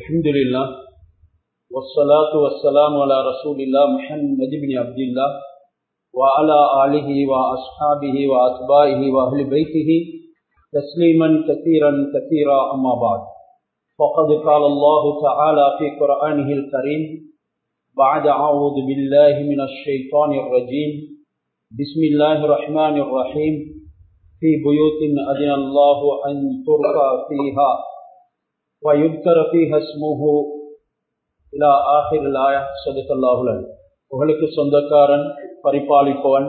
الحمد لله والصلاة والسلام على رسول الله محمد بن عبد الله وعلى آله وأصحابه وأتباعه وأهل بيته تسليما كثيرا كثيرا أما بعد فقد قال الله تعالى في قرآنه الكريم بعد أعوذ بالله من الشيطان الرجيم بسم الله الرحمن الرحيم في بيوت أذن الله أن ترفع فيها ويذكر فيها اسمه إلى آخر الآية صدق الله العليم புகழுக்கு சொந்தக்காரன் பரிபாலிப்பவன்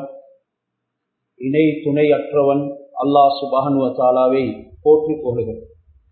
இணை துணை அற்றவன் அல்லாஹ் சுபஹனுவ தாலாவை போற்றி புகழுகிறார்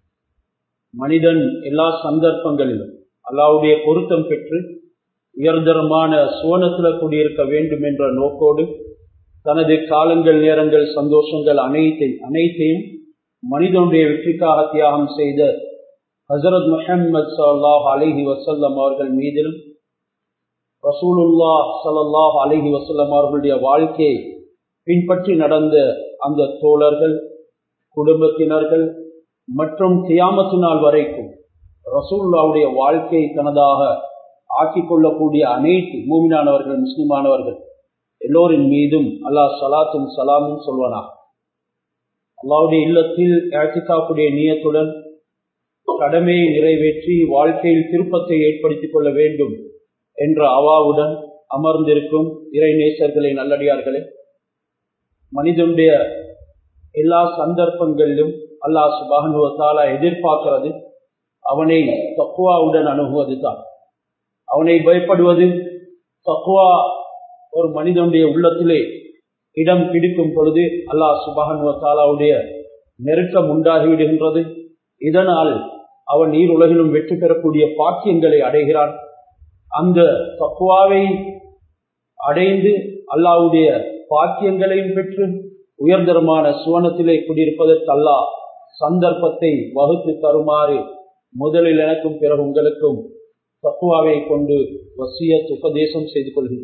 மனிதன் எல்லா சந்தர்ப்பங்களிலும் அல்லாவுடைய பொருத்தம் பெற்று உயர்தரமான சுவனத்தில் குடியிருக்க வேண்டும் என்ற நோக்கோடு தனது காலங்கள் நேரங்கள் சந்தோஷங்கள் அனைத்தை அனைத்தையும் மனிதனுடைய வெற்றிக்காக தியாகம் செய்த ஹசரத் முஹம்மது சல்லாஹ் அலிஹி வசல்லம் அவர்கள் மீதிலும் ரசூலுல்லா சல்லாஹ் அலிஹி வசல்லம் அவர்களுடைய வாழ்க்கையை பின்பற்றி நடந்த அந்த தோழர்கள் குடும்பத்தினர்கள் மற்றும் கியாமத்து நாள் வரைக்கும் ரசூல்லாவுடைய வாழ்க்கை தனதாக ஆக்கிக் கொள்ளக்கூடிய அனைத்து மூமினானவர்கள் முஸ்லிமானவர்கள் எல்லோரின் மீதும் அல்லாஹ் சலாத்தும் சலாமும் சொல்வனா அல்லாவுடைய இல்லத்தில் ஏற்றிக்காக்கூடிய நீயத்துடன் கடமையை நிறைவேற்றி வாழ்க்கையில் திருப்பத்தை ஏற்படுத்திக் கொள்ள வேண்டும் என்ற அவாவுடன் அமர்ந்திருக்கும் இறை நேசர்களை நல்லடியார்களே மனிதனுடைய எல்லா சந்தர்ப்பங்களிலும் அல்லாஹ் சுபானுவத்தாலா எதிர்பார்க்கிறது அவனை தக்குவாவுடன் அணுகுவது தான் அவனை பயப்படுவது தக்குவா ஒரு மனிதனுடைய உள்ளத்திலே இடம் பிடிக்கும் பொழுது அல்லாஹ் சுபானுவத்தாலாவுடைய நெருக்கம் உண்டாகிவிடுகின்றது இதனால் அவன் நீர் உலகிலும் வெற்றி பெறக்கூடிய பாக்கியங்களை அடைகிறான் அந்த தக்குவாவை அடைந்து அல்லாவுடைய பாக்கியங்களையும் பெற்று உயர்தரமான சுவனத்திலே குடியிருப்பதற்கு அல்லாஹ் சந்தர்ப்பத்தை வகுத்து தருமாறு முதலில் எனக்கும் பிறகு உங்களுக்கும் தக்குவாவை கொண்டு வசிய உபதேசம் செய்து கொள்கிறேன்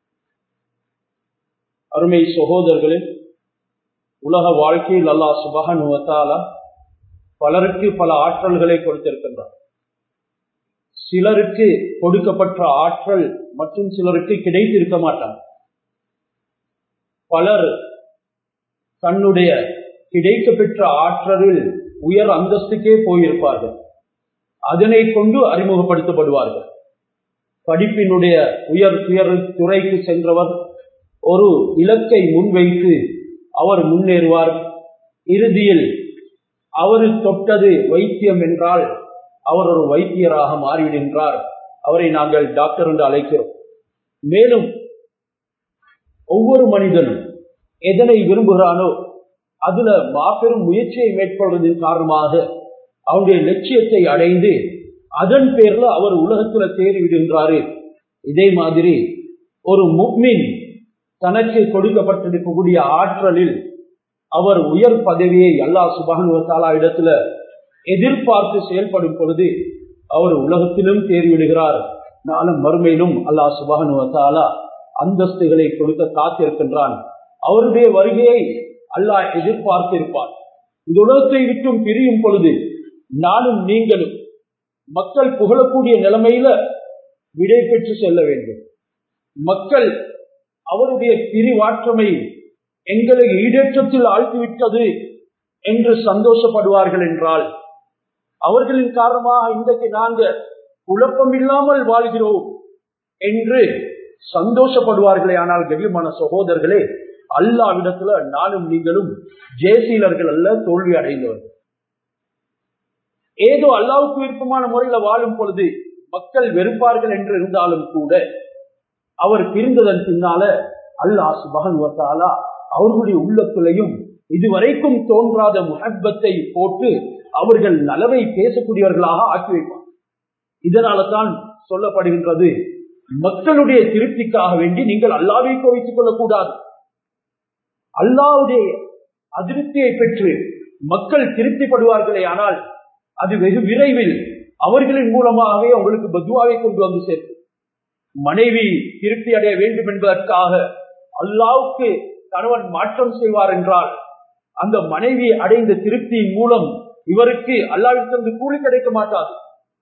அருமை சகோதரர்களே உலக வாழ்க்கையில் அல்லாஹ் சுபகனுவத்தாலா பலருக்கு பல ஆற்றல்களை கொடுத்திருக்கின்றார் சிலருக்கு கொடுக்கப்பட்ட ஆற்றல் மற்றும் சிலருக்கு கிடைத்திருக்க மாட்டார் பலர் தன்னுடைய கிடைக்க பெற்ற ஆற்றலில் உயர் அந்தஸ்துக்கே போயிருப்பார்கள் அதனை கொண்டு அறிமுகப்படுத்தப்படுவார்கள் படிப்பினுடைய உயர் துயர் துறைக்கு சென்றவர் ஒரு இலக்கை முன்வைத்து அவர் முன்னேறுவார் இறுதியில் அவர் தொட்டது வைத்தியம் என்றால் அவர் ஒரு வைத்தியராக மாறிவிடுகின்றார் அவரை நாங்கள் டாக்டர் என்று அழைக்கிறோம் மேலும் ஒவ்வொரு மனிதனும் எதனை விரும்புகிறானோ அதுல மாபெரும் முயற்சியை மேற்கொள்வதன் காரணமாக அவனுடைய லட்சியத்தை அடைந்து அதன் பேர்ல அவர் உலகத்துல தேறி விடுகின்றாரு இதே மாதிரி ஒரு முக்மின் தனக்கு கொடுக்கப்பட்டிருக்கக்கூடிய ஆற்றலில் அவர் உயர் பதவியை அல்லாஹ் சுபானுவத்தாலா இடத்துல எதிர்பார்த்து செயல்படும் பொழுது அவர் உலகத்திலும் தேர்விடுகிறார் நானும் மறுமையிலும் அல்லாஹ் சுபானுவத்தாலா அந்தஸ்துகளை கொடுக்க காத்திருக்கின்றான் அவருடைய வருகையை அல்லாஹ் எதிர்பார்த்திருப்பார் இந்த உலகத்தை விட்டும் பிரியும் பொழுது நானும் நீங்களும் மக்கள் புகழக்கூடிய நிலைமையில விடை பெற்று செல்ல வேண்டும் மக்கள் அவருடைய பிரிவாற்றமை எங்களை ஈடேற்றத்தில் ஆழ்த்திவிட்டது என்று சந்தோஷப்படுவார்கள் என்றால் அவர்களின் காரணமாக இன்றைக்கு நாங்க குழப்பம் இல்லாமல் வாழ்கிறோம் என்று சந்தோஷப்படுவார்களே ஆனால் கெகிமான சகோதரர்களே அல்லாவிடத்துல நானும் நீங்களும் ஜெயசீலர்கள் அல்ல தோல்வி அடைந்தவர்கள் ஏதோ அல்லாவுக்கு விருப்பமான முறையில வாழும் பொழுது மக்கள் வெறுப்பார்கள் என்று இருந்தாலும் கூட அவர் பிரிந்ததன் பின்னால அல்லாஹ் சுபகன் வத்தாலா அவர்களுடைய உள்ளத்திலையும் இதுவரைக்கும் தோன்றாத முகப்பத்தை போட்டு அவர்கள் நலவை பேசக்கூடியவர்களாக ஆக்கி வைப்பார் இதனால தான் சொல்லப்படுகின்றது மக்களுடைய திருப்திக்காக வேண்டி நீங்கள் அல்லாவை கோவித்துக் கொள்ளக்கூடாது அல்லாவுடைய அதிருப்தியை பெற்று மக்கள் திருப்திப்படுவார்களே ஆனால் அது வெகு விரைவில் அவர்களின் மூலமாகவே அவங்களுக்கு பத்வாவை கொண்டு வந்து சேர்க்கும் மனைவி திருப்தி அடைய வேண்டும் என்பதற்காக அல்லாவுக்கு கணவன் மாற்றம் செய்வார் என்றால் அந்த மனைவி அடைந்த திருப்தியின் மூலம் இவருக்கு அல்லாவிலிருந்து கூலி கிடைக்க மாட்டாது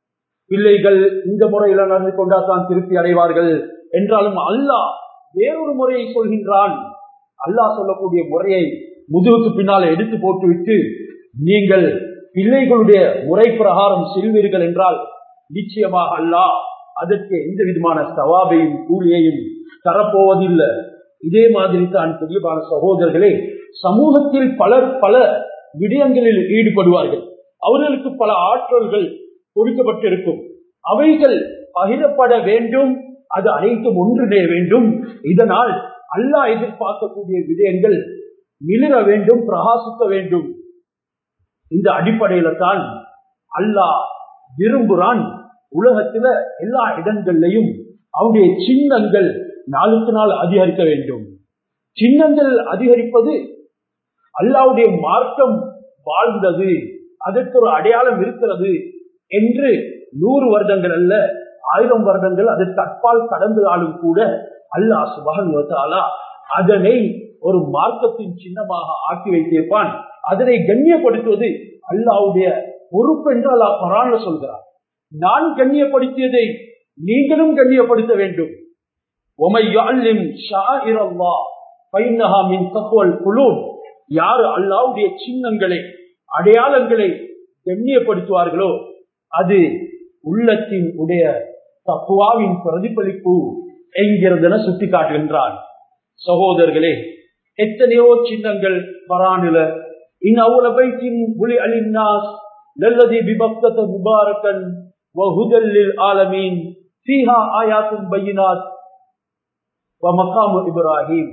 பிள்ளைகள் இந்த முறையில நடந்து கொண்டாதான் திருப்தி அடைவார்கள் என்றாலும் அல்லாஹ் வேறொரு முறையை சொல்கின்றான் அல்லாஹ் சொல்லக்கூடிய முறையை முதுகுக்கு பின்னால எடுத்து போட்டுவிட்டு நீங்கள் பிள்ளைகளுடைய முறை பிரகாரம் செல்வீர்கள் என்றால் நிச்சயமாக அல்லாஹ் அதற்கு எந்த விதமான சவாபையும் கூலியையும் தரப்போவதில்லை இதே மாதிரி தான் பெரியமான சகோதரர்களே சமூகத்தில் பலர் பல விடயங்களில் ஈடுபடுவார்கள் அவர்களுக்கு பல ஆற்றல்கள் கொடுக்கப்பட்டிருக்கும் அவைகள் பகிரப்பட வேண்டும் அது அனைத்தும் ஒன்றிணைய வேண்டும் இதனால் அல்லாஹ் எதிர்பார்க்கக்கூடிய விடயங்கள் மிளிர வேண்டும் பிரகாசிக்க வேண்டும் இந்த அடிப்படையில தான் அல்லாஹ் விரும்புகிறான் உலகத்துல எல்லா இடங்கள்லையும் அவருடைய சின்னங்கள் நாளுக்கு நாள் அதிகரிக்க வேண்டும் சின்னங்கள் அதிகரிப்பது அல்லாவுடைய மார்க்கம் வாழ்ந்தது அதற்கு ஒரு அடையாளம் இருக்கிறது என்று நூறு வருடங்கள் அல்ல ஆயிரம் வருடங்கள் அது தற்பால் கடந்தாலும் கூட அல்லாஹ் சுபகன் அதனை ஒரு மார்க்கத்தின் சின்னமாக ஆக்கி வைத்திருப்பான் அதனை கண்ணியப்படுத்துவது அல்லாவுடைய பொறுப்பு என்று அல்லாஹ் பரான சொல்கிறார் நான் கண்ணியப்படுத்தியதை நீங்களும் கண்ணியப்படுத்த வேண்டும் யாரு அல்லாவுடைய சின்னங்களை அடையாளங்களை கண்ணியப்படுத்துவார்களோ அது உள்ளத்தின் உடைய தப்புவாவின் பிரதிபலிப்பு என்கிறதென சுட்டி காட்டுகின்றான் சகோதரர்களே எத்தனையோ சின்னங்கள் பரானில இன் அவ்வள பைத்தின் புலி அலின்னாஸ் நல்லதி விபக்தத முபாரக்கன் வஹுதல்லில் ஆலமீன் ஃபீஹா ஆயாத்தும் பையினாத் வமக்காமு இப்ராஹிம்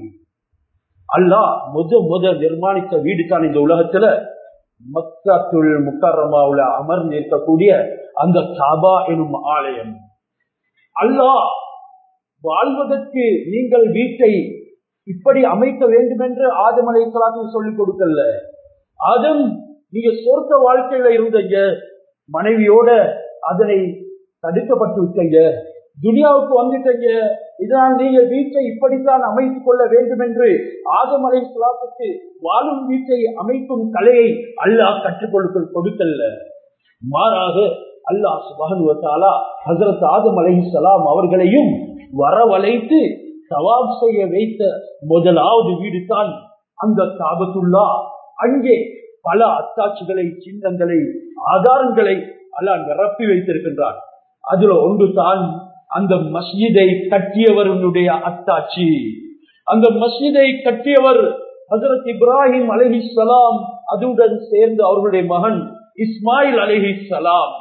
அல்லாஹ் முத முத நிர்மாணித்த வீடு தான் இந்த உலகத்துல மக்காத்துள் முக்கரமாவுல அமர்ந்து இருக்கக்கூடிய அந்த சாபா எனும் ஆலயம் அல்லாஹ் வாழ்வதற்கு நீங்கள் வீட்டை இப்படி அமைக்க வேண்டும் என்று ஆதமலை சொல்லிக் கொடுக்கல ஆதம் நீங்க சொர்க்க வாழ்க்கையில இருந்தீங்க மனைவியோட அதனை தடுக்கப்பட்டு விட்டீங்க துனியாவுக்கு வந்துட்டீங்க இதனால் நீங்க வீட்டை இப்படித்தான் அமைத்துக் கொள்ள வேண்டும் என்று ஆதமலை சுலாத்துக்கு வாழும் வீட்டை அமைக்கும் கலையை அல்லாஹ் கற்றுக்கொள்ள கொடுக்கல மாறாக அல்லாஹ் சுபகனுவத்தாலா ஹசரத் ஆதம் அலை சலாம் அவர்களையும் வரவழைத்து சவாப் செய்ய வைத்த முதலாவது வீடு தான் அந்த காபத்துள்ளா அங்கே பல அத்தாட்சிகளை சின்னங்களை ஆதாரங்களை அல்லா நிரப்பி வைத்திருக்கின்றார் அதுல ஒன்று தான் அந்த மஸ்ஜிதை கட்டியவருடைய அத்தாட்சி அந்த மஸ்ஜிதை கட்டியவர் ஹசரத் இப்ராஹிம் அலஹி சலாம் அதுடன் சேர்ந்து அவர்களுடைய மகன் இஸ்மாயில் அலஹி சலாம்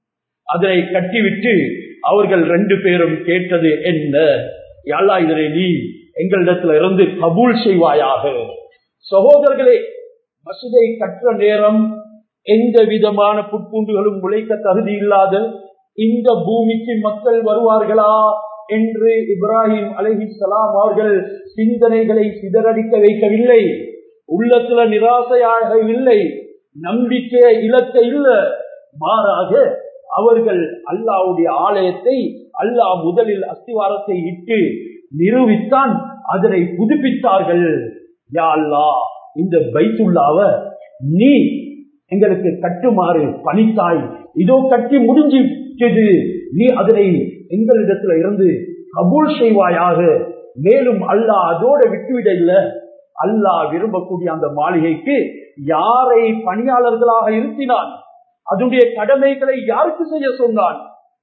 அதனை கட்டிவிட்டு அவர்கள் ரெண்டு பேரும் கேட்டது என்ன யாழா இதனை நீ எங்களிடத்துல இருந்து கபூல் செய்வாயாக சகோதரர்களே மசிதை கற்ற நேரம் எந்த விதமான புட்பூண்டுகளும் முளைக்க தகுதி இல்லாத இந்த பூமிக்கு மக்கள் வருவார்களா என்று இப்ராஹிம் அலஹி சலாம் அவர்கள் சிந்தனைகளை சிதறடிக்க வைக்கவில்லை உள்ளத்துல நிராசையாக இல்லை நம்பிக்கை இலக்க இல்ல மாறாக அவர்கள் அல்லாவுடைய ஆலயத்தை அல்லாஹ் முதலில் அஸ்திவாரத்தை இட்டு நிரூபித்தான் அதனை புதுப்பித்தார்கள் யா அல்லா இந்த பைத்துள்ளாவ நீ எங்களுக்கு கட்டுமாறு பணித்தாய் இதோ கட்டி முடிஞ்சிட்டது நீ அதனை எங்களிடத்துல இருந்து கபூல் செய்வாயாக மேலும் அல்லாஹ் அதோட விட்டுவிட இல்ல அல்லாஹ் விரும்பக்கூடிய அந்த மாளிகைக்கு யாரை பணியாளர்களாக இருத்தினான் அதனுடைய கடமைகளை யாருக்கு செய்ய சொன்னான்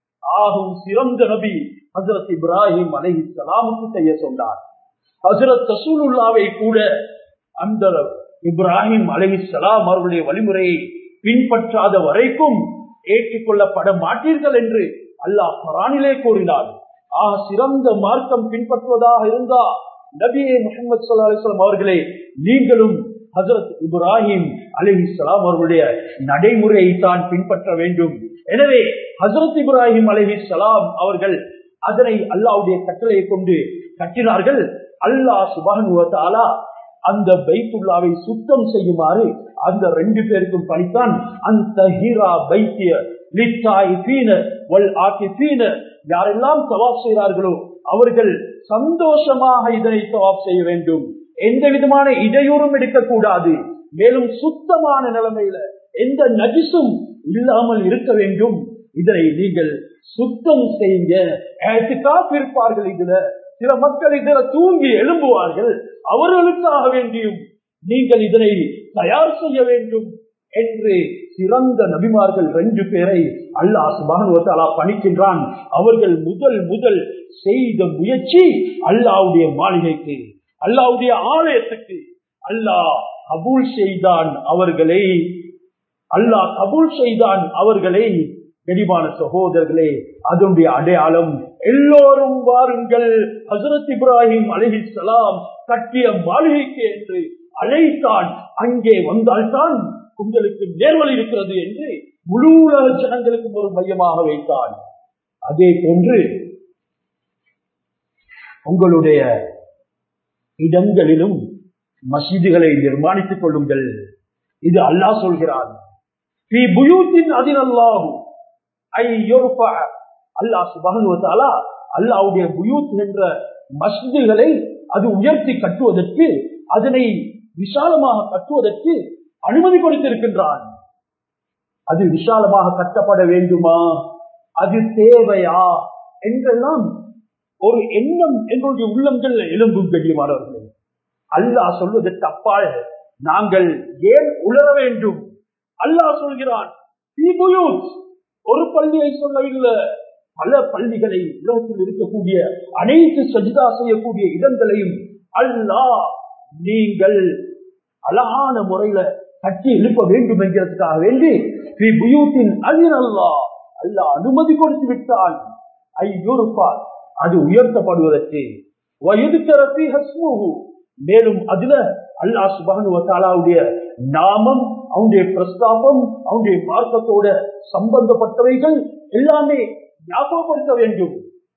ஆகும் சிறந்த நபி ஹசரத் இப்ராஹிம் அலை சலாமுக்கு செய்ய சொன்னார் ஹசரத் ரசூலுல்லாவை கூட அந்த இப்ராஹிம் அலை சலாம் அவர்களுடைய வழிமுறையை பின்பற்றாத வரைக்கும் ஏற்றுக்கொள்ளப்பட மாட்டீர்கள் என்று அல்லாஹ் பரானிலே கூறினார் ஆக சிறந்த மார்க்கம் பின்பற்றுவதாக இருந்தா நபியே முகமது சல்லா அலிஸ்லாம் அவர்களே நீங்களும் ஹசரத் இப்ராஹிம் அலி இஸ்லாம் அவர்களுடைய நடைமுறையை தான் பின்பற்ற வேண்டும் எனவே ஹசரத் இப்ராஹிம் அலஹி சலாம் அவர்கள் அதனை அல்லாவுடைய கட்டளையை கொண்டு கட்டினார்கள் அல்லாஹ் சுபானுவத்தாலா அந்த பைத்துல்லாவை சுத்தம் செய்யுமாறு அந்த ரெண்டு பேருக்கும் பணித்தான் அந்த ஹீரா பைத்திய யாரெல்லாம் தவாப் செய்கிறார்களோ அவர்கள் சந்தோஷமாக இதனை தவாப் செய்ய வேண்டும் எந்த விதமான இடையூறும் எடுக்கக்கூடாது மேலும் சுத்தமான நிலைமையில எந்த நஜிசும் இல்லாமல் இருக்க வேண்டும் இதனை நீங்கள் சுத்தம் செய்யுங்க ஏத்துக்காப்பு இருப்பார்கள் இதுல சில மக்கள் இதுல தூங்கி எழும்புவார்கள் அவர்களுக்காக வேண்டியும் நீங்கள் இதனை தயார் செய்ய வேண்டும் என்று சிறந்த நபிமார்கள் ரெண்டு பேரை அல்லாஹ் சுபானுவத்தாலா பணிக்கின்றான் அவர்கள் முதல் முதல் செய்த முயற்சி அல்லாவுடைய மாளிகைக்கு அல்லாவுடைய ஆலயத்துக்கு அல்லாஹ் கபூல் செய்தான் அவர்களை அல்லாஹ் கபூல் செய்தான் அவர்களை கனிமான சகோதரர்களே அதனுடைய அடையாளம் எல்லோரும் வாருங்கள் ஹசரத் இப்ராஹிம் அலிஹிசலாம் கட்டிய மாளிகைக்கு என்று அழைத்தான் அங்கே வந்தால்தான் உங்களுக்கு நேர்வழி இருக்கிறது என்று முழு உலக ஜனங்களுக்கும் ஒரு மையமாக வைத்தான் அதே போன்று உங்களுடைய இடங்களிலும் மசீதுகளை நிர்மாணித்துக் கொள்ளுங்கள் இது அல்லாஹ் சொல்கிறான் அதினல்லாகும் அல்லாஹ் சுபகனுவத்தாலா அல்லாவுடைய புயூத் என்ற மஸ்ஜிதுகளை அது உயர்த்தி கட்டுவதற்கு அதனை விசாலமாக கட்டுவதற்கு அனுமதி கொடுத்திருக்கின்றான் அது விசாலமாக கட்டப்பட வேண்டுமா அது தேவையா என்றெல்லாம் ஒரு எண்ணம் எங்களுடைய உள்ளங்கள் எழும்பும் கண்ணியமானவர்களே அல்லாஹ் சொல்வதற்கு அப்பால் நாங்கள் ஏன் உணர வேண்டும் அல்லாஹ் சொல்கிறான் ஒரு பள்ளியை சொல்லவில்லை பல பள்ளிகளை உலகத்தில் இருக்கக்கூடிய அனைத்து சஜிதா செய்யக்கூடிய இடங்களையும் அல்லாஹ் நீங்கள் அழகான முறையில கட்டி எழுப்ப வேண்டும் என்கிறதுக்காக வேண்டி அதின் அல்லா அல்லா அனுமதி கொடுத்து விட்டான் ஐயோருப்பார் அது உயர்த்தப்படுவதற்கு வயதுக்கரத்தி ஹஸ்முகு மேலும் அதுல அல்லா சுபானுவத்தாலாவுடைய நாமம் அவனுடைய பிரஸ்தாபம் அவனுடைய மார்க்கத்தோட சம்பந்தப்பட்டவைகள் எல்லாமே ஞாபகப்படுத்த வேண்டும்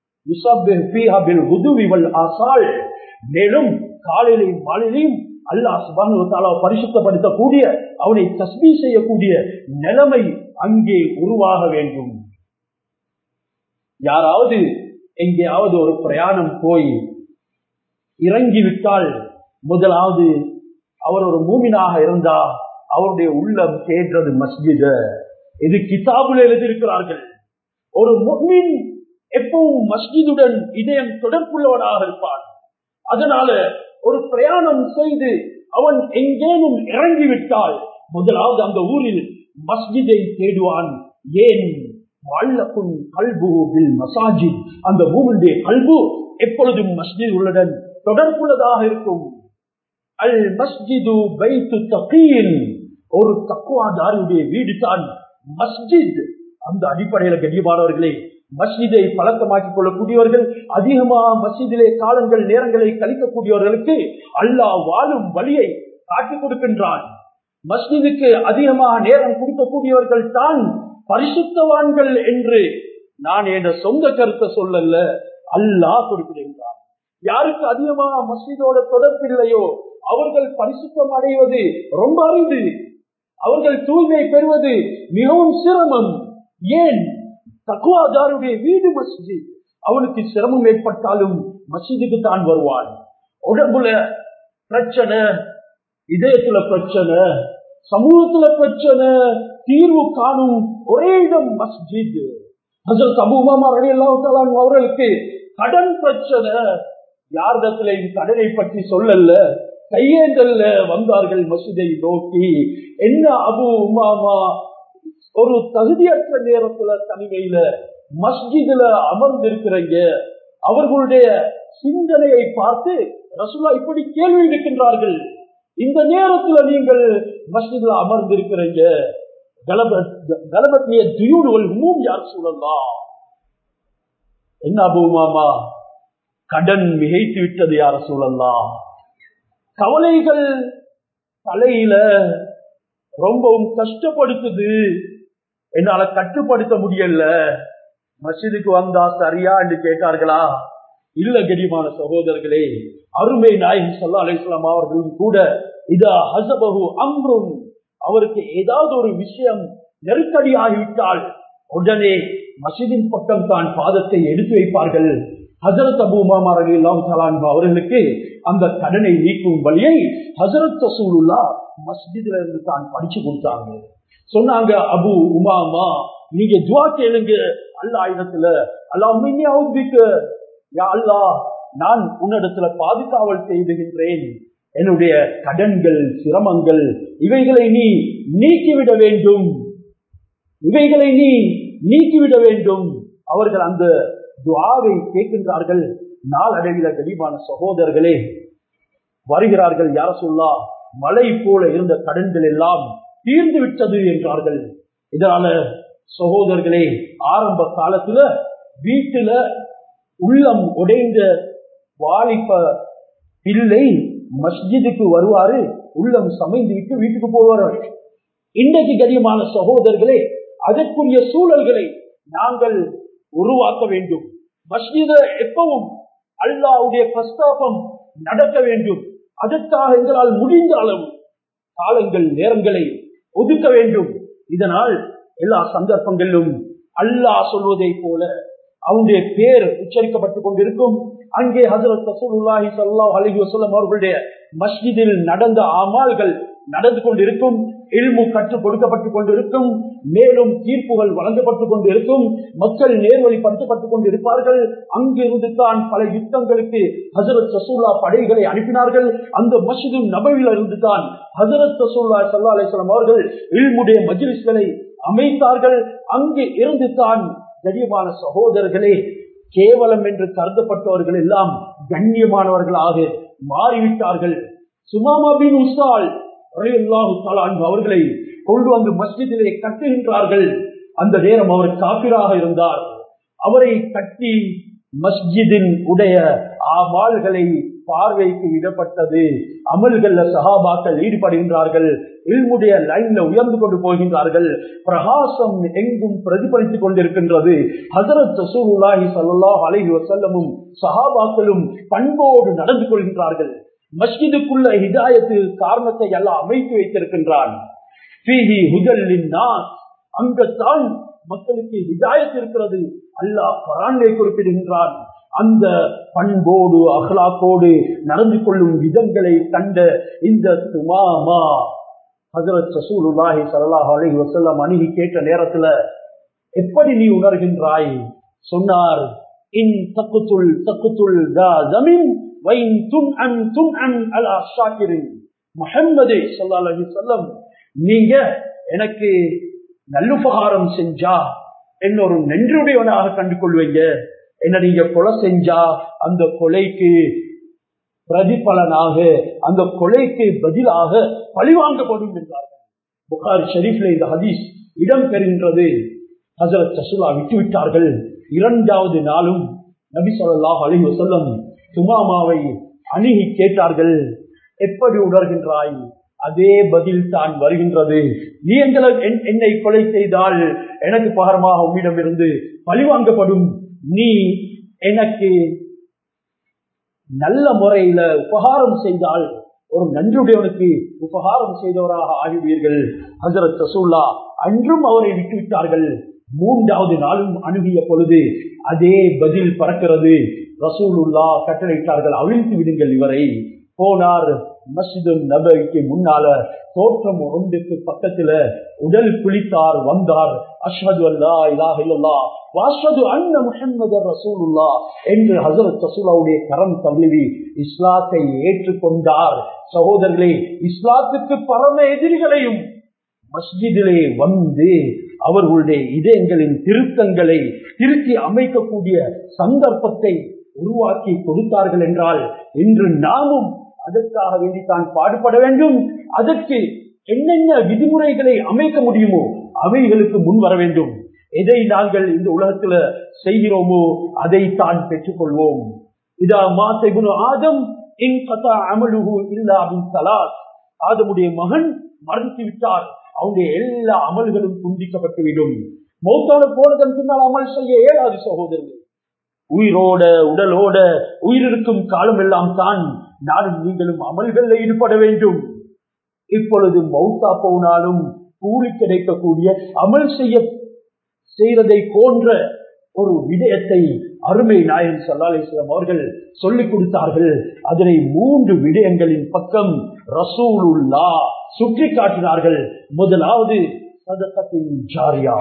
மேலும் காலையிலையும் மாலையிலையும் அல்லாஹ் சுபானுவத்தாலா பரிசுத்தப்படுத்தக்கூடிய அவனை தஸ்மி செய்யக்கூடிய நிலைமை அங்கே உருவாக வேண்டும் யாராவது எங்கேயாவது ஒரு பிரயாணம் போய் இறங்கிவிட்டால் முதலாவது அவர் ஒரு மூமினாக இருந்தா அவருடைய உள்ளம் கேட்டது மஸ்ஜித இது கிதாபுல எழுதியிருக்கிறார்கள் ஒரு முக்மின் எப்பவும் மஸ்ஜிதுடன் இதயம் தொடர்புள்ளவனாக இருப்பான் அதனால ஒரு பிரயாணம் செய்து அவன் எங்கேனும் இறங்கிவிட்டால் முதலாவது அந்த ஊரில் மஸ்ஜிதை தேடுவான் ஏன் வாழக்கும் கல்பு மசாஜித் அந்த மூவனுடைய கல்பு எப்பொழுதும் மஸ்ஜித் உள்ளடன் தொடர்புள்ளதாக இருக்கும் அல் மஸ்ஜிது பைத்து தகீன் ஒரு தக்குவாதாரியுடைய வீடு தான் மஸ்ஜித் அந்த அடிப்படையில கண்ணியமானவர்களே மஸ்ஜிதை பழக்கமாக்கிக் கொள்ளக்கூடியவர்கள் அதிகமாக மஸ்ஜிதிலே காலங்கள் நேரங்களை கழிக்கக்கூடியவர்களுக்கு அல்லாஹ் வாழும் வழியை காட்டிக் கொடுக்கின்றான் மஸ்ஜிதுக்கு அதிகமாக நேரம் கொடுக்கக்கூடியவர்கள் தான் பரிசுத்தவான்கள் என்று நான் என் சொந்த கருத்தை சொல்லல அல்லாஹ் குறிப்பிடுகின்றான் யாருக்கு அதிகமாக மஸ்ஜிதோட தொடர்பில்லையோ அவர்கள் பரிசுத்தம் அடைவது ரொம்ப அரிது அவர்கள் தூய்மை பெறுவது மிகவும் சிரமம் ஏன் தக்குவாதாருடைய வீடு மஸ்ஜித் அவனுக்கு சிரமம் ஏற்பட்டாலும் மஸ்ஜிதுக்கு தான் வருவான் உடம்புல பிரச்சனை இதயத்துல பிரச்சனை சமூகத்துல பிரச்சனை தீர்வு காணும் ஒரே இடம் மஸ்ஜித் ஹசரத் அபூமாமா ரலியல்லாஹு அவர்களுக்கு கடன் பிரச்சனை யாரிடத்திலையும் கடனை பற்றி சொல்லல கையேந்தல்ல வந்தார்கள் மசிதை நோக்கி என்ன அபு உமாமா ஒரு தகுதியற்ற நேரத்துல தனிமையில மஸ்ஜிதுல அமர்ந்திருக்கிறீங்க அவர்களுடைய சிந்தனையை பார்த்து ரசுல்லா இப்படி கேள்வி இருக்கின்றார்கள் இந்த நேரத்துல நீங்கள் மஸ்ஜிதுல அமர்ந்திருக்கிறீங்க கலபத்திய தியூடுகள் மூம் யார் சொல்லலாம் என்ன அபுமாமா கடன் மிகைத்து விட்டது யார சொல்லலாம் கவலைகள் தலையில ரொம்பவும் கஷ்டப்படுத்துது என்னால கட்டுப்படுத்த முடியல மசிதுக்கு வந்தா சரியா என்று கேட்டார்களா இல்ல கரிமான சகோதரர்களே அருமை நாயகி சொல்லா அலிஸ்லாம் அவர்களும் கூட இதா ஹசபகு அம்ரும் அவருக்கு ஏதாவது ஒரு விஷயம் நெருக்கடியாகிவிட்டால் உடனே மசிதின் பக்கம் தான் பாதத்தை எடுத்து வைப்பார்கள் ஹசரத் அபு உமாமா அலி அல்லாம் அவர்களுக்கு அந்த கடனை நீக்கும் வழியை ஹசரத் ரசூலுல்லா மஸ்ஜித்ல இருந்து தான் படிச்சு கொடுத்தாங்க சொன்னாங்க அபு உமாமா நீங்க துவா கேளுங்க அல்லா இடத்துல அல்லா மின்னிக்க யா அல்லா நான் உன்னிடத்துல பாதுகாவல் செய்துகின்றேன் என்னுடைய கடன்கள் சிரமங்கள் இவைகளை நீ நீக்கிவிட வேண்டும் இவைகளை நீ நீக்கிவிட வேண்டும் அவர்கள் அந்த துவாவை கேட்கின்றார்கள் நாளடைவில கடிமான சகோதரர்களே வருகிறார்கள் யார சொல்லா மலை போல இருந்த கடன்கள் எல்லாம் தீர்ந்து விட்டது என்றார்கள் இதனால சகோதரர்களே ஆரம்ப காலத்துல வீட்டுல உள்ளம் உடைந்த வாலிப பிள்ளை மஸ்ஜிதுக்கு வருவாரு உள்ளம் சமைந்து விட்டு வீட்டுக்கு போவார் இன்றைக்கு கடியமான சகோதரர்களே அதற்குரிய சூழல்களை நாங்கள் உருவாக்க வேண்டும் மஸ்ஜித எப்பவும் அல்லாவுடைய பிரஸ்தாபம் நடக்க வேண்டும் அதற்காக எங்களால் முடிந்த அளவு காலங்கள் நேரங்களை ஒதுக்க வேண்டும் இதனால் எல்லா சந்தர்ப்பங்களிலும் அல்லாஹ் சொல்வதை போல அவனுடைய பேர் உச்சரிக்கப்பட்டுக் கொண்டிருக்கும் அங்கே ஹசரத் ரசூலுல்லாஹி ஸல்லல்லாஹு அலைஹி வஸல்லம் அவர்களுடைய மஸ்ஜிதில் நடந்த அமால்கள் நடந்து கொண்டிருக்கும் இல்மு கற்றுக் கொடுக்கப்பட்டுக் கொண்டிருக்கும் மேலும் தீர்ப்புகள் வழங்கப்பட்டுக் கொண்டிருக்கும் மக்கள் நேர்வழிப்படுத்தப்பட்டுக் கொண்டிருப்பார்கள் அங்கிருந்து தான் பல யுத்தங்களுக்கு ஹசரத் ரசூல்லா படைகளை அனுப்பினார்கள் அந்த மஸ்ஜிது நபவில இருந்து தான் ஹசரத் ரசூல்லா சல்லா அலிஸ்லாம் அவர்கள் இல்முடைய மஜ்லிஸ்களை அமைத்தார்கள் அங்கு இருந்து தான் கண்ணியமான சகோதரர்களே கேவலம் என்று கருதப்பட்டவர்கள் எல்லாம் கண்ணியமானவர்களாக மாறிவிட்டார்கள் சுமாமா பின் உஸ்தால் அவர்களை கொண்டு வந்து மஸ்ஜிதிலே கட்டுகின்றார்கள் அந்த நேரம் அவர் காப்பிராக இருந்தார் அவரை கட்டி மஸ்ஜிதின் உடைய ஆமால்களை பார்வைக்கு விடப்பட்டது அமல்கள்ல சகாபாக்கள் ஈடுபடுகின்றார்கள் இல்முடைய லைன்ல உயர்ந்து கொண்டு போகின்றார்கள் பிரகாசம் எங்கும் பிரதிபலித்துக் கொண்டிருக்கின்றது ஹசரத் ரசூலுல்லாஹி ஸல்லல்லாஹு அலைஹி வஸல்லமும் சஹாபாக்களும் பண்போடு நடந்து கொள்கின்றார்கள் மஸ்ஜிதுக்குள்ள ஹிதாயத்து காரணத்தை எல்லாம் அமைத்து வைத்திருக்கின்றான் அங்கத்தான் மக்களுக்கு ஹிதாயத் இருக்கிறது அல்லாஹ் பராண்டை குறிப்பிடுகின்றான் அந்த பண்போடு அகலாக்கோடு நடந்து கொள்ளும் விதங்களை கண்ட இந்த துமாமா ஹசரத் சசூலுல்லாஹி சல்லாஹ் அலஹி வசல்லம் அணுகி கேட்ட நேரத்துல எப்படி நீ உணர்கின்றாய் சொன்னார் இன் தக்குத்துள் தக்குத்துள் தா ஜமீன் வைன் துன் அன் துன் அன் அலா ஷாக்கிரின் முஹம்மது சல்லா அலஹி சொல்லம் நீங்க எனக்கு நல்லுபகாரம் செஞ்சா என்ன ஒரு நன்றியுடையவனாக கண்டு கொள்வீங்க என்ன நீங்க கொலை செஞ்சா அந்த கொலைக்கு பிரதிபலனாக அந்த கொலைக்கு பதிலாக பழிவாங்கப்படும் என்றார்கள் புகார் ஷெரீப்ல இந்த ஹதீஸ் இடம் பெறுகின்றது ஹசரத் சசுலா விட்டுவிட்டார்கள் இரண்டாவது நாளும் நபி சொல்லாஹ் அலி வசல்லம் சுமாமாவை அணுகி கேட்டார்கள் எப்படி உணர்கின்றாய் அதே பதில் தான் வருகின்றது நீ எங்களை என்னை கொலை செய்தால் எனக்கு பகரமாக உம்மிடம் இருந்து பழிவாங்கப்படும் நீ எனக்கு நல்ல முறையில உபகாரம் செய்தால் ஒரு நன்றியுடையவனுக்கு உபகாரம் செய்தவராக ஆகிவீர்கள் ஹசரத் ரசூல்லா அன்றும் அவரை விட்டுவிட்டார்கள் மூன்றாவது நாளும் அணுகிய பொழுது அதே பதில் பறக்கிறது ரசூலுல்லா கட்டளையிட்டார்கள் அவிழ்த்து விடுங்கள் இவரை போனார் மஸ்ஜிது நபருக்கு முன்னால தோற்றம் ஒன்றுக்கு பக்கத்துல உடல் குளித்தார் வந்தார் அஷ்ஹது அல்லா இலாஹ இல்லல்லா வாஷ்ஹது அன்ன முஹம்மது ரசூலுல்லா என்று ஹசரத் ரசூலாவுடைய கரம் தழுவி இஸ்லாத்தை ஏற்றுக்கொண்டார் சகோதரர்களே இஸ்லாத்துக்கு பரம எதிரிகளையும் மஸ்ஜிதிலே வந்து அவர்களுடைய இதயங்களின் திருத்தங்களை திருத்தி அமைக்கக்கூடிய சந்தர்ப்பத்தை உருவாக்கி கொடுத்தார்கள் என்றால் இன்று நாமும் அதற்காக வேண்டித்தான் பாடுபட வேண்டும் அதற்கு என்னென்ன விதிமுறைகளை அமைக்க முடியுமோ அவைகளுக்கு முன் வர வேண்டும் எதை நாங்கள் இந்த உலகத்துல செய்கிறோமோ அதை தான் பெற்றுக்கொள்வோம் இதா மாசகுனு ஆதம் அமலுகு இல்லாவின் சலாத் ஆதமுடைய மகன் மறுத்து விட்டார் அவனுடைய எல்லா அமல்களும் துண்டிக்கப்பட்டுவிடும் மௌத்தான போனதன் பின்னால் அமல் செய்ய இயலாது சகோதரர்கள் உயிரோட உடலோட உயிரிருக்கும் காலம் எல்லாம் தான் நானும் நீங்களும் அமல்களில் ஈடுபட வேண்டும் இப்பொழுது மௌத்தா போனாலும் கூலி கிடைக்கக்கூடிய அமல் செய்ய செய்வதை போன்ற ஒரு விடயத்தை அருமை நாயன் சல்லாலேஸ்வரம் அவர்கள் சொல்லிக் கொடுத்தார்கள் அதனை மூன்று விடயங்களின் பக்கம் ரசூலுல்லா சுற்றி காட்டினார்கள் முதலாவது சதகத்தின் ஜாரியா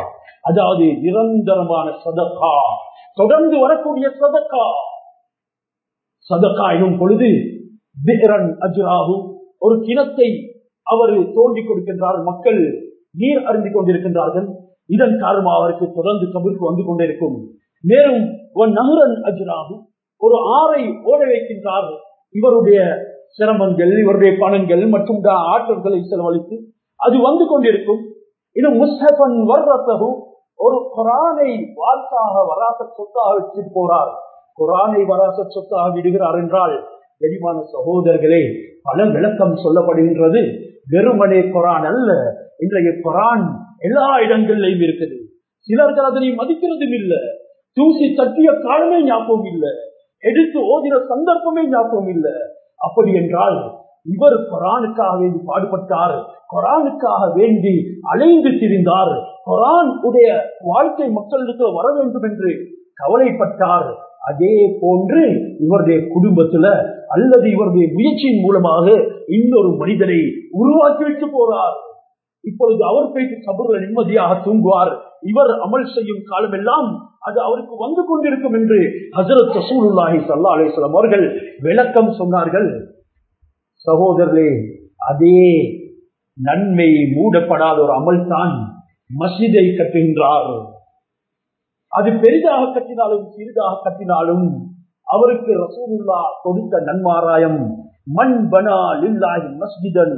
அதாவது நிரந்தரமான சதக்கா தொடர்ந்து வரக்கூடிய சதக்கா சதக்கா எனும் பொழுது பிஹரன் அஜ்ராஹு ஒரு கிணத்தை அவர் தோண்டி கொடுக்கின்றார் மக்கள் நீர் அருந்தி கொண்டிருக்கின்றார்கள் இதன் காரணமாக அவருக்கு தொடர்ந்து கபிற்கு வந்து கொண்டிருக்கும் மேலும் ஒரு நகரன் அஜ்ராஹு ஒரு ஆறை ஓட வைக்கின்றார் இவருடைய சிரமங்கள் இவருடைய பணங்கள் மற்றும் ஆற்றல்களை செலவழித்து அது வந்து கொண்டிருக்கும் இது முஸ்தபன் வர்றத்தகு ஒரு குரானை வார்த்தாக வராச சொத்தாக வச்சு போறார் குரானை வராச சொத்தாக விடுகிறார் என்றால் கனிமான சகோதரர்களே பல விளக்கம் சொல்லப்படுகின்றது வெறுமனே குரான் அல்ல இன்றைய குரான் எல்லா இடங்களிலும் இருக்குது சிலர்கள் அதனை மதிக்கிறதும் இல்லை தூசி தட்டிய காலமே ஞாபகம் இல்லை எடுத்து ஓதின சந்தர்ப்பமே ஞாபகம் இல்லை அப்படி என்றால் இவர் குரானுக்காக வேண்டி பாடுபட்டார் குரானுக்காக வேண்டி அலைந்து திரிந்தார் குரான் உடைய வாழ்க்கை மக்களுக்கு வர வேண்டும் என்று கவலைப்பட்டார் அதே போன்று இவருடைய குடும்பத்துல அல்லது இவருடைய முயற்சியின் மூலமாக இன்னொரு மனிதனை உருவாக்கிவிட்டு போறார் இப்பொழுது அவர் போயிட்டு கபூர்ல நிம்மதியாக தூங்குவார் இவர் அமல் செய்யும் காலமெல்லாம் அது அவருக்கு வந்து கொண்டிருக்கும் என்று ஹசரத் ரசூலுல்லாஹி சல்லா அலிஸ்லாம் அவர்கள் விளக்கம் சொன்னார்கள் சகோதரர்களே அதே நன்மை மூடப்படாத ஒரு அமல் தான் மசிதை கட்டுகின்றார் அது பெரிதாக கட்டினாலும் சிறிதாக கட்டினாலும் அவருக்கு ரசூலுல்லா கொடுத்த நன்மாராயம் மண் பனா லில்லாஹி மஸ்ஜிதன்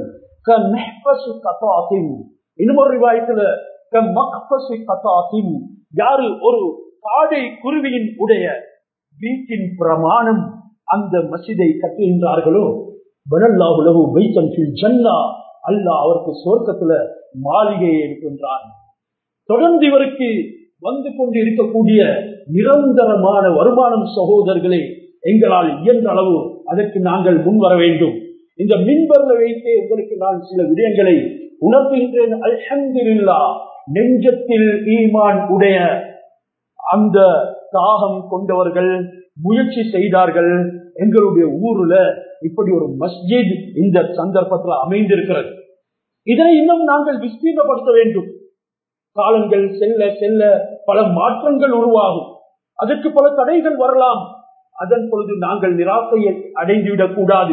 இன்னொரு ரிவாயத்துல யாரு ஒரு காடை குருவியின் உடைய வீட்டின் பிரமாணம் அந்த மசிதை கட்டுகின்றார்களோ பனல்லாஹுலகு வைத்தன் ஜன்னா அல்லாஹ் அவருக்கு சொர்க்கத்துல மாளிகையை இருக்கின்றான் தொடர்ந்து இவருக்கு வந்து கொண்டு இருக்கக்கூடிய நிரந்தரமான வருமானம் சகோதரர்களே எங்களால் இயன்ற அளவு அதற்கு நாங்கள் முன் வர வேண்டும் இந்த மின்பர்ல வைத்தே உங்களுக்கு நான் சில விடயங்களை உணர்த்துகின்றேன் அல்ஹம்துலில்லா நெஞ்சத்தில் ஈமான் உடைய அந்த தாகம் கொண்டவர்கள் முயற்சி செய்தார்கள் எங்களுடைய ஊர்ல இப்படி ஒரு மஸ்ஜித் இந்த சந்தர்ப்பத்தில் அமைந்திருக்கிறது இதை இன்னும் நாங்கள் விஸ்தீர்ணப்படுத்த வேண்டும் காலங்கள் செல்ல செல்ல பல மாற்றங்கள் உருவாகும் அதற்கு பல தடைகள் வரலாம் அதன் பொழுது நாங்கள் நிராசையை அடைந்துவிடக் கூடாது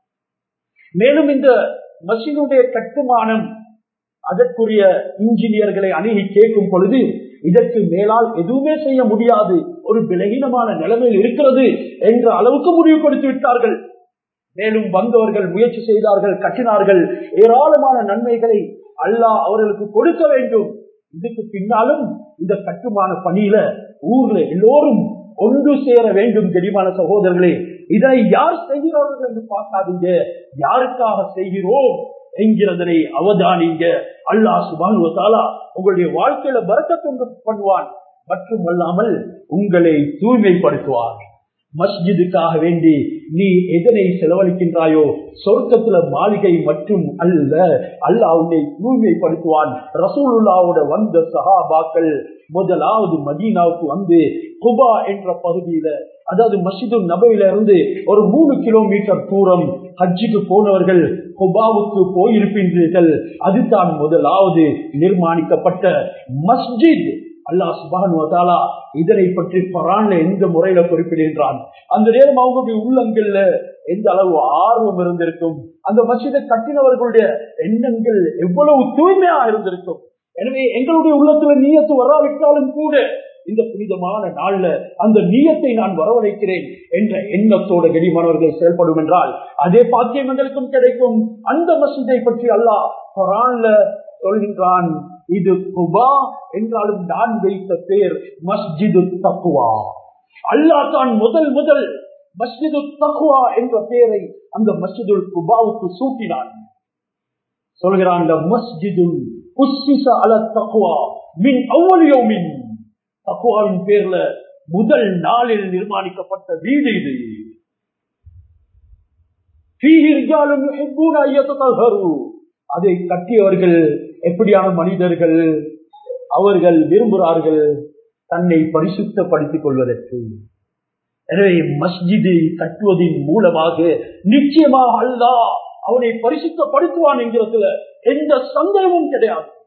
மேலும் இந்த மசினுடைய கட்டுமானம் அதற்குரிய இன்ஜினியர்களை அணுகி கேட்கும் பொழுது இதற்கு மேலால் எதுவுமே செய்ய முடியாது ஒரு விலகீனமான நிலைமையில் இருக்கிறது என்ற அளவுக்கு முடிவுபடுத்தி விட்டார்கள் மேலும் வந்தவர்கள் முயற்சி செய்தார்கள் கட்டினார்கள் ஏராளமான நன்மைகளை அல்லாஹ் அவர்களுக்கு கொடுக்க வேண்டும் இதுக்கு பின்னாலும் இந்த கட்டுமான பணியில ஊர்ல எல்லோரும் ஒன்று சேர வேண்டும் தெரியுமான சகோதரர்களே இதனை யார் செய்கிறார்கள் என்று பார்க்காதீங்க யாருக்காக செய்கிறோம் என்கிறதனை அவதானிங்க அல்லாஹ் சுபானுவத்தாலா உங்களுடைய வாழ்க்கையில பறக்கத்தொன்று பண்ணுவான் மட்டுமல்லாமல் உங்களை தூய்மைப்படுத்துவார் மஸ்ஜிதுக்காக வேண்டி நீ எதனை செலவழிக்கின்றாயோ சொர்க்கத்துல மாளிகை மட்டும் அல்ல அல்லாஹ் உன்னை தூய்மைப்படுத்துவான் ரசூலுல்லாவோட வந்த சஹாபாக்கள் முதலாவது மதீனாவுக்கு வந்து குபா என்ற பகுதியில அதாவது மசிது நபையில இருந்து ஒரு மூணு கிலோமீட்டர் தூரம் ஹஜ்ஜுக்கு போனவர்கள் குபாவுக்கு போயிருக்கின்றீர்கள் அதுதான் முதலாவது நிர்மாணிக்கப்பட்ட மஸ்ஜித் அல்லா சுபானுவதாலா இதனை பற்றி பரான்ல எந்த முறையில குறிப்பிடுகின்றான் அந்த நேரம் அவங்களுடைய உள்ளங்கள்ல எந்த அளவு ஆர்வம் இருந்திருக்கும் அந்த மசிதை கட்டினவர்களுடைய எண்ணங்கள் எவ்வளவு தூய்மையா இருந்திருக்கும் எனவே எங்களுடைய உள்ளத்துல நீயத்து வராவிட்டாலும் கூட இந்த புனிதமான நாள்ல அந்த நீயத்தை நான் வரவழைக்கிறேன் என்ற எண்ணத்தோட கடிமானவர்கள் செயல்படும் என்றால் அதே பாக்கியம் எங்களுக்கும் கிடைக்கும் அந்த மசிதை பற்றி அல்லாஹ் குரான்ல சொல்கின்றான் இது குபா என்றாலும் நான் வைத்த பேர் மஸ்ஜிது தக்குவா அல்லாஹ் தான் முதல் முதல் மஸ்ஜிது தக்குவா என்ற பெயரை அந்த மஸ்ஜிதுல் குபாவுக்கு சூட்டினான் சொல்கிறான் மஸ்ஜிதுல் உஸ்ஸிஸ அல தக்குவா மின் அவ்வளியோமின் தக்குவாவின் பேர்ல முதல் நாளில் நிர்மாணிக்கப்பட்ட வீடு இது அதை கட்டியவர்கள் எப்படியான மனிதர்கள் அவர்கள் விரும்புகிறார்கள் தன்னை பரிசுத்தப்படுத்திக் கொள்வதற்கு எனவே மஸ்ஜிதை கட்டுவதன் மூலமாக நிச்சயமாக அல்லா அவனை பரிசுத்தப்படுத்துவான் என்கிறதுல எந்த சந்தேகமும் கிடையாது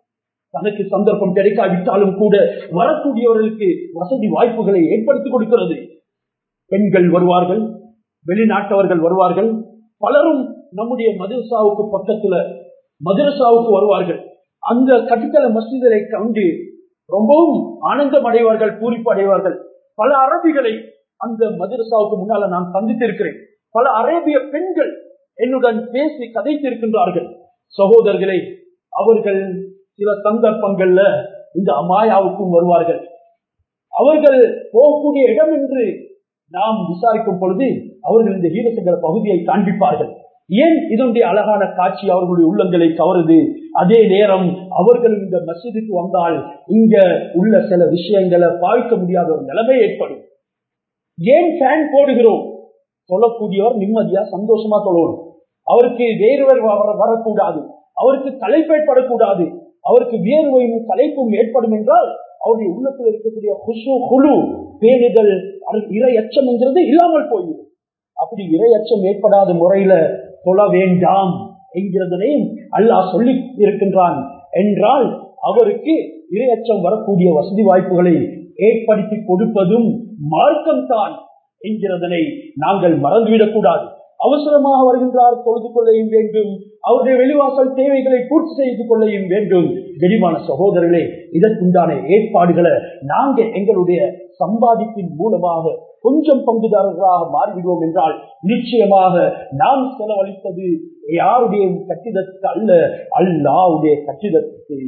தனக்கு சந்தர்ப்பம் கிடைக்காவிட்டாலும் கூட வரக்கூடியவர்களுக்கு வசதி வாய்ப்புகளை ஏற்படுத்தி கொடுக்கிறது பெண்கள் வருவார்கள் வெளிநாட்டவர்கள் வருவார்கள் பலரும் நம்முடைய மதரசாவுக்கு பக்கத்துல மதரசாவுக்கு வருவார்கள் அந்த கட்டித்தல மசிதரை கண்டு ரொம்பவும் ஆனந்தம் அடைவார்கள் பூரிப்பு அடைவார்கள் பல அரபிகளை அந்த மதரசாவுக்கு முன்னால நான் சந்தித்திருக்கிறேன் பல அரேபிய பெண்கள் என்னுடன் பேசி கதைத்திருக்கின்றார்கள் சகோதரர்களை அவர்கள் சில சந்தர்ப்பங்கள்ல இந்த அமாயாவுக்கும் வருவார்கள் அவர்கள் போகக்கூடிய இடம் என்று நாம் விசாரிக்கும் பொழுது அவர்கள் இந்த ஈரசங்கர பகுதியை காண்பிப்பார்கள் ஏன் இதனுடைய அழகான காட்சி அவர்களுடைய உள்ளங்களை கவருது அதே நேரம் அவர்கள் இந்த மசிதுக்கு வந்தால் இங்க உள்ள சில விஷயங்களை பாவிக்க முடியாத ஒரு நிலைமை ஏற்படும் ஏன் ஃபேன் போடுகிறோம் சொல்லக்கூடியவர் நிம்மதியா சந்தோஷமா சொல்லணும் அவருக்கு வேறுவர் வரக்கூடாது அவருக்கு கலைப்பு ஏற்படக்கூடாது அவருக்கு வியர்வையும் கலைப்பும் ஏற்படும் என்றால் அவருடைய உள்ளத்தில் இருக்கக்கூடிய குசு குழு பேணுதல் இறை அச்சம் என்கிறது இல்லாமல் போய்விடும் அப்படி இறை அச்சம் ஏற்படாத முறையில தொழ வேண்டாம் என்கிறதனையும் அல்லாஹ் சொல்லி இருக்கின்றான் என்றால் அவருக்கு இறை அச்சம் வரக்கூடிய வசதி வாய்ப்புகளை ஏற்படுத்தி கொடுப்பதும் மார்க்கம்தான் என்கிறதனை நாங்கள் மறந்துவிடக் கூடாது அவசரமாக வருகின்றார் தொழுது கொள்ளையும் வேண்டும் அவருடைய வெளிவாசல் தேவைகளை பூர்த்தி செய்து கொள்ளையும் வேண்டும் கெடிமான சகோதரர்களே இதற்குண்டான ஏற்பாடுகளை நாங்க எங்களுடைய சம்பாதிப்பின் மூலமாக கொஞ்சம் பங்குதாரர்களாக மாறிவிடுவோம் என்றால் நிச்சயமாக நாம் செலவழித்தது யாருடைய கட்டிடத்துக்கு அல்ல அல்லாவுடைய கட்டிடத்துக்கு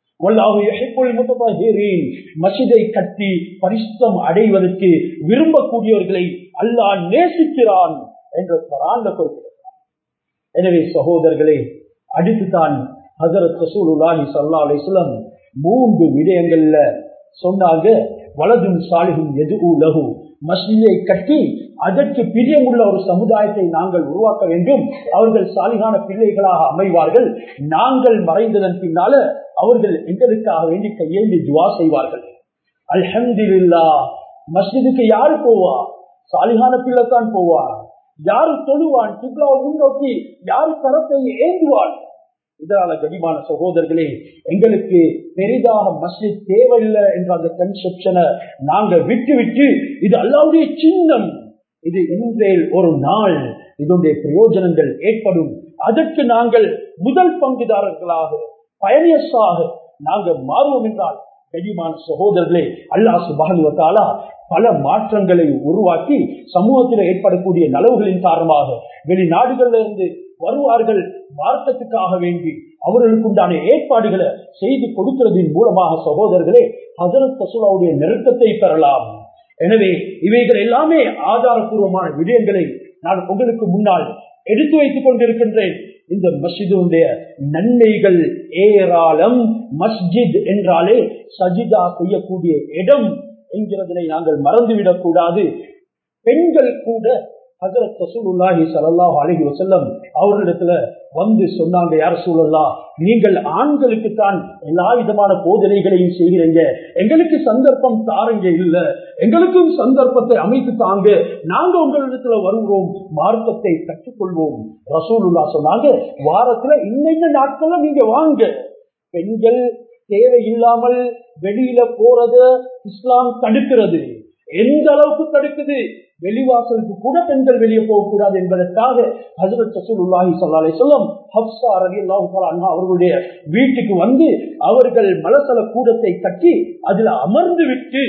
மசிதை கட்டி பரிசுத்தம் அடைவதற்கு விரும்பக்கூடியவர்களை அல்லாஹ் நேசிக்கிறான் என்ற பராண்ட குறிப்பிடுகிறார் எனவே சகோதரர்களே அடுத்துதான் ஹசரத் ரசூலுல்லாஹி சல்லா அலிஸ்லம் மூன்று விடயங்கள்ல சொன்னாங்க வலதும் சாலிகும் எது லகு மஸ்ஜிதை கட்டி அதற்கு பிரியமுள்ள ஒரு சமுதாயத்தை நாங்கள் உருவாக்க வேண்டும் அவர்கள் சாலிகான பிள்ளைகளாக அமைவார்கள் நாங்கள் மறைந்ததன் பின்னால அவர்கள் எங்களுக்காக வேண்டி கையேந்தி துவா செய்வார்கள் அல்ஹம்துல்லா மஸ்ஜிதுக்கு யாரு போவா சாலிகான பிள்ளைத்தான் போவா யாரு தொழுவான் கிப்லாவை முன்னோக்கி யாரு கரத்தை ஏந்துவான் இதனால கனிமான சகோதரர்களே எங்களுக்கு பெரிதாக மஸ்ஜித் தேவையில்லை என்ற அந்த கன்செப்ஷனை நாங்க விட்டு விட்டு இது அல்லாவுடைய சின்னம் இது இன்றேல் ஒரு நாள் இதனுடைய பிரயோஜனங்கள் ஏற்படும் அதற்கு நாங்கள் முதல் பங்குதாரர்களாக பயணியஸாக நாங்கள் மாறுவோம் என்றால் கனிமான சகோதரர்களே அல்லாஹ் சுபானுவத்தாலா பல மாற்றங்களை உருவாக்கி சமூகத்தில் ஏற்படக்கூடிய நலவுகளின் காரணமாக வெளிநாடுகள்ல இருந்து வருவார்கள் மார்க்கத்துக்காக வேண்டி அவர்களுக்கு உண்டான ஏற்பாடுகளை செய்து கொடுக்கிறதின் மூலமாக சகோதரர்களே ஹசரத் ரசூலாவுடைய நெருக்கத்தை பெறலாம் எனவே இவைகள் எல்லாமே ஆதாரபூர்வமான விடயங்களை நான் உங்களுக்கு முன்னால் எடுத்து வைத்துக் கொண்டிருக்கின்றேன் இந்த மஸ்ஜிதுடைய நன்மைகள் ஏராளம் மஸ்ஜித் என்றாலே சஜிதா செய்யக்கூடிய இடம் என்கிறதனை நாங்கள் மறந்துவிடக் கூடாது பெண்கள் கூட ஹசரத் ரசூலுல்லாஹி ஸல்லல்லாஹு அலைஹி வஸல்லம் அவர்களிடத்துல வந்து சொன்னாங்க யார் சூழல்லா நீங்கள் ஆண்களுக்கு தான் எல்லா விதமான போதனைகளையும் செய்கிறீங்க எங்களுக்கு சந்தர்ப்பம் தாரங்க இல்ல எங்களுக்கும் சந்தர்ப்பத்தை அமைத்து தாங்க நாங்க உங்களிடத்துல வருகிறோம் மார்க்கத்தை கற்றுக்கொள்வோம் ரசூலுல்லா சொன்னாங்க வாரத்துல இன்னென்ன நாட்கள்ல நீங்க வாங்க பெண்கள் தேவையில்லாமல் வெளியில போறத இஸ்லாம் தடுக்கிறது எந்த அளவுக்கு தடுக்குது வெளிவாசலுக்கு கூட பெண்கள் வெளியே போகக்கூடாது என்பதற்காக ஹசரத் ரசூலுல்லாஹி ஸல்லல்லாஹு சொல்லும் ஹப்ஸா ரலியல்லாஹு தஆலா அன்ஹா அவர்களுடைய வீட்டுக்கு வந்து அவர்கள் மலசல கூடத்தை கட்டி அதுல அமர்ந்து விட்டு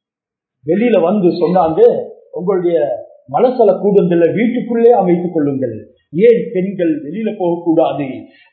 வெளியில வந்து சொன்னாங்க உங்களுடைய மலசல கூடங்களை வீட்டுக்குள்ளே அமைத்துக் கொள்ளுங்கள் ஏன் பெண்கள் வெளியில போகக்கூடாது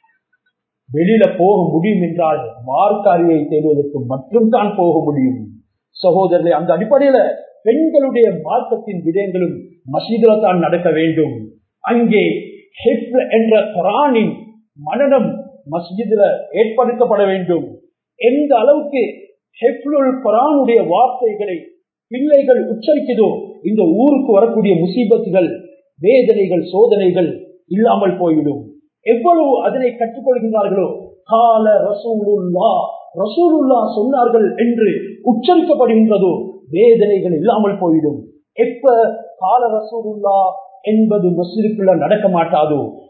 வெளியில போக முடியும் என்றால் மார்க்காரியை தேடுவதற்கு மட்டும் தான் போக முடியும் சகோதரர்களே அந்த அடிப்படையில பெண்களுடைய மார்க்கத்தின் விடயங்களும் மசீதுல தான் நடக்க வேண்டும் அங்கே என்ற குரானின் மனநம் மஸ்ஜிதுல ஏற்படுத்தப்பட வேண்டும் எந்த அளவுக்கு ஹெஃப்லுல் குரானுடைய வார்த்தைகளை பிள்ளைகள் உச்சரிக்குதோ இந்த ஊருக்கு வரக்கூடிய முசீபத்துகள் வேதனைகள் சோதனைகள் இல்லாமல் போய்விடும் எவ்வளவு அதனை கற்றுக்கொள்கின்றார்களோ கால ரசூலுல்லா ரசூலுல்லா சொன்னார்கள் என்று உச்சரிக்கப்படுகின்றதோ வேதனைகள் இல்லாமல் போய்விடும் எப்ப கால ரசூலுல்லா என்பது மசிதுக்குள்ள நடக்க மாட்டாதோ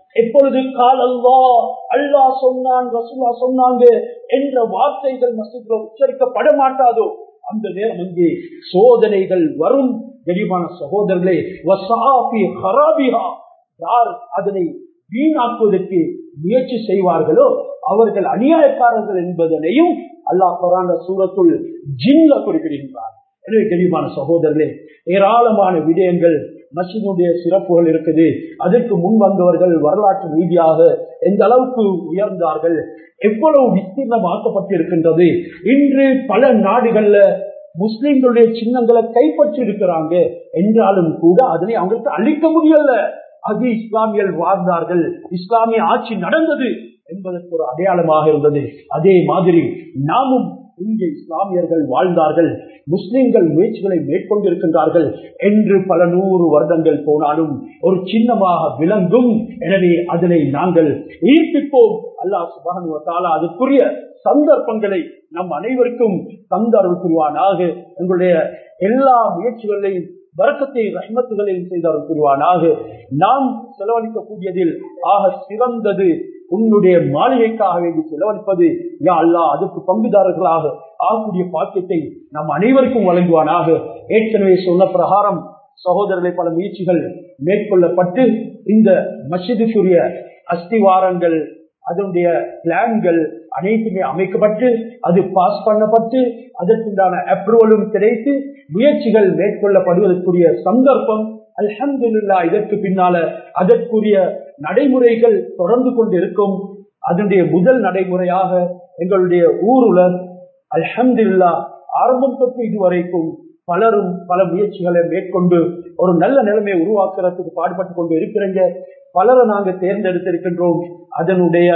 எப்பொழுது கால் அல்லா அல்லா சொன்னான் ரசூலா சொன்னாங்க என்ற வார்த்தைகள் மசிதில் உச்சரிக்கப்பட மாட்டாதோ அந்த நேரம் அங்கே சோதனைகள் வரும் கனிமான சகோதரர்களே வசாபி ஹராபிஹா யார் அதனை வீணாக்குவதற்கு முயற்சி செய்வார்களோ அவர்கள் அநியாயக்காரர்கள் என்பதனையும் அல்லாஹ் குரான் சூரத்துள் ஜின்ல குறிப்பிடுகின்றார் எனவே கனிமான சகோதரர்களே ஏராளமான விடயங்கள் மசினுடைய சிறப்புகள் இருக்குது அதற்கு முன் வந்தவர்கள் வரலாற்று ரீதியாக எந்த அளவுக்கு உயர்ந்தார்கள் எவ்வளவு விஸ்தீர்ணமாக்கப்பட்டிருக்கின்றது இன்று பல நாடுகள்ல முஸ்லிம்களுடைய சின்னங்களை கைப்பற்றி இருக்கிறாங்க என்றாலும் கூட அதனை அவங்களுக்கு அழிக்க முடியல அது இஸ்லாமியல் வாழ்ந்தார்கள் இஸ்லாமிய ஆட்சி நடந்தது என்பதற்கு ஒரு அடையாளமாக இருந்தது அதே மாதிரி நாமும் இங்கே இஸ்லாமியர்கள் வாழ்ந்தார்கள் முஸ்லிம்கள் முயற்சிகளை மேற்கொண்டிருக்கின்றார்கள் என்று பல நூறு வருடங்கள் போனாலும் ஒரு சின்னமாக விளங்கும் எனவே அதனை நாங்கள் ஈர்ப்பிப்போம் அல்லாஹ் சுபானுவத்தாலா அதுக்குரிய சந்தர்ப்பங்களை நம் அனைவருக்கும் தந்தருள் புரிவானாக எங்களுடைய எல்லா முயற்சிகளையும் வரக்கத்தை ரஹ்மத்துகளையும் செய்தவர் புரிவானாக நாம் செலவழிக்கக்கூடியதில் ஆக சிறந்தது உன்னுடைய மாளிகைக்காக வேண்டி செலவழிப்பது யா அல்லா அதுக்கு பங்குதாரர்களாக ஆகக்கூடிய பாக்கியத்தை நம் அனைவருக்கும் வழங்குவானாக ஏற்கனவே சொன்ன பிரகாரம் சகோதரர்களை பல முயற்சிகள் மேற்கொள்ளப்பட்டு இந்த மசிதுக்குரிய அஸ்திவாரங்கள் அதனுடைய பிளான்கள் அனைத்துமே அமைக்கப்பட்டு அது பாஸ் பண்ணப்பட்டு அதற்குண்டான அப்ரூவலும் கிடைத்து முயற்சிகள் மேற்கொள்ளப்படுவதற்குரிய சந்தர்ப்பம் அல்ஹம்துல்லா இதற்கு பின்னால அதற்குரிய நடைமுறைகள் தொடர்ந்து கொண்டு இருக்கும் அதனுடைய முதல் நடைமுறையாக எங்களுடைய ஊருல அல்ஹம்துல்லா ஆரம்பம் தொட்டு இதுவரைக்கும் பலரும் பல முயற்சிகளை மேற்கொண்டு ஒரு நல்ல நிலைமையை உருவாக்குறதுக்கு பாடுபட்டு கொண்டு இருக்கிறீங்க பலரை நாங்க தேர்ந்தெடுத்திருக்கின்றோம் அதனுடைய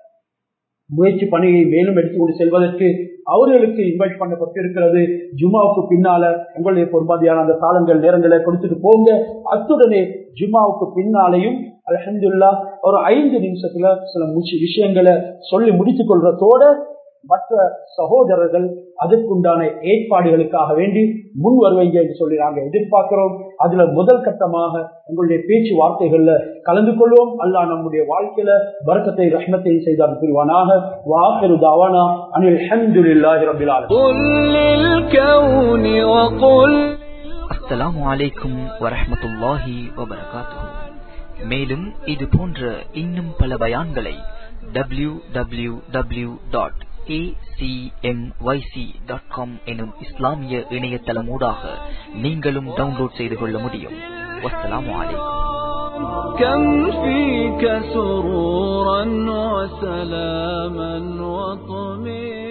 முயற்சி பணியை மேலும் எடுத்துக்கொண்டு செல்வதற்கு அவர்களுக்கு இன்வைட் பண்ணப்பட்டிருக்கிறது ஜுமாவுக்கு பின்னால உங்களுடைய பொறுமதியான அந்த காலங்கள் நேரங்களை கொடுத்துட்டு போங்க அத்துடனே ஜுமாவுக்கு பின்னாலையும் அலஹந்துல்லா ஒரு ஐந்து நிமிஷத்துல சில விஷயங்களை சொல்லி முடித்துக் கொள்றதோட மற்ற சகோதரர்கள் அதற்குண்டான ஏற்பாடுகளுக்காக வேண்டி முன் வருவீங்க என்று சொல்லி நாங்க எதிர்பார்க்கிறோம் அதுல முதல் கட்டமாக உங்களுடைய பேச்சு வார்த்தைகள்ல கலந்து கொள்வோம் அல்லாஹ் நம்முடைய வாழ்க்கையில வரக்கத்தை ரஹ்மத்தை செய்தால் புரிவானாக வாஹிரு தாவானா அனில் அஹமதுல்லாஹி ரபில் அஸ்ஸலாமு அலைக்கும் வரஹ்மத்துல்லாஹி வபரகாத்துஹு மேலும் இது போன்ற இன்னும் பல பயான்களை W W W dot acmyc.com எனும் இஸ்லாமிய இணையதளமூடாக நீங்களும் டவுன்லோட் செய்து கொள்ள முடியும் வஸ்ஸலாமு அலைக்கும் كم فيك سرورا وسلاما وطمئنا